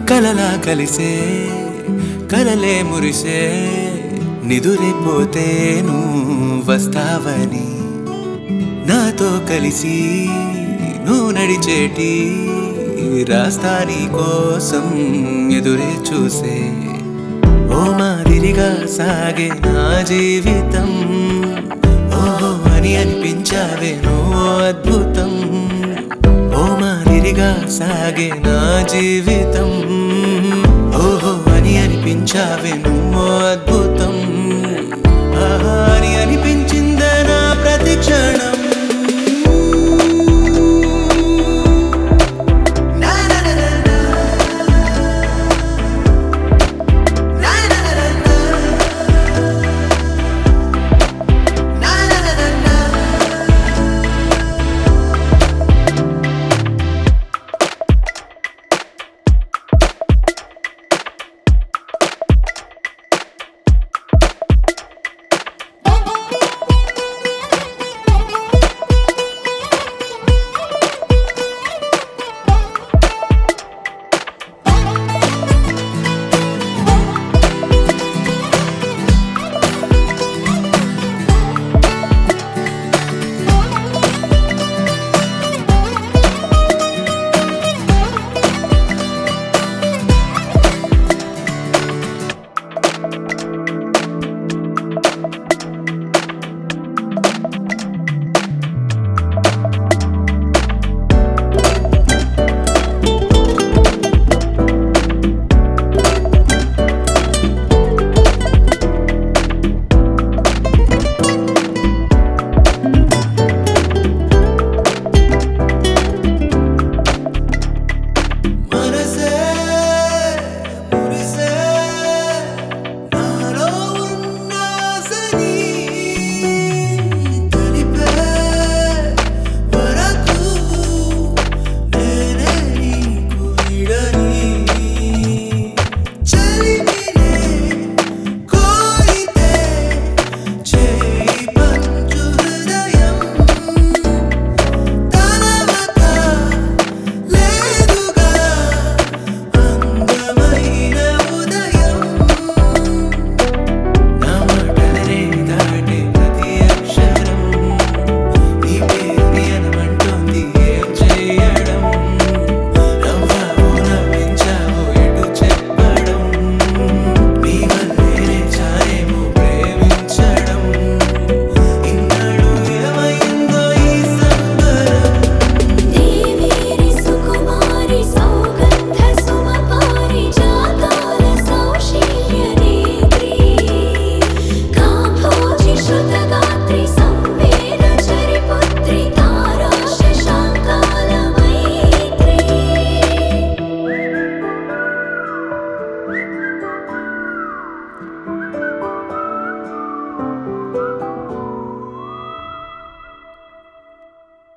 కలలా కలిసే కలలే మురిసే నిదురైపోతే నువ్వు వస్తావని నాతో కలిసి నువ్వు నడిచేటి రాస్తా నీ కోసం ఎదురే చూసే ఓ మాదిరిగా సాగే నా జీవితం ఓహో అని అనిపించావే నువ్వు అద్భుతం ఓ మాదిరిగా సాగే నా జీవితం ఓహో అని అనిపించావే నువ్వు అద్భుతం ఆహా అని అనిపించిందే నా ప్రతి క్షణం